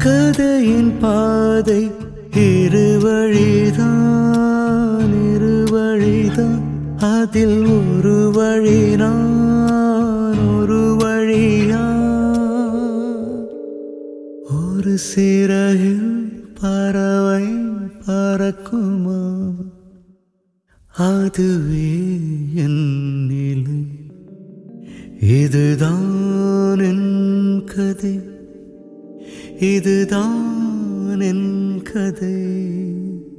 கதையின் பாதை இருவழிதான் இருவழிதான் அதில் ஒரு வழி நான் ஒரு வழியா ஒரு சிறகில் பறவை பறக்குமா அதுவே என் நிலை இதுதான் என் கதை இதுதான் என் கதை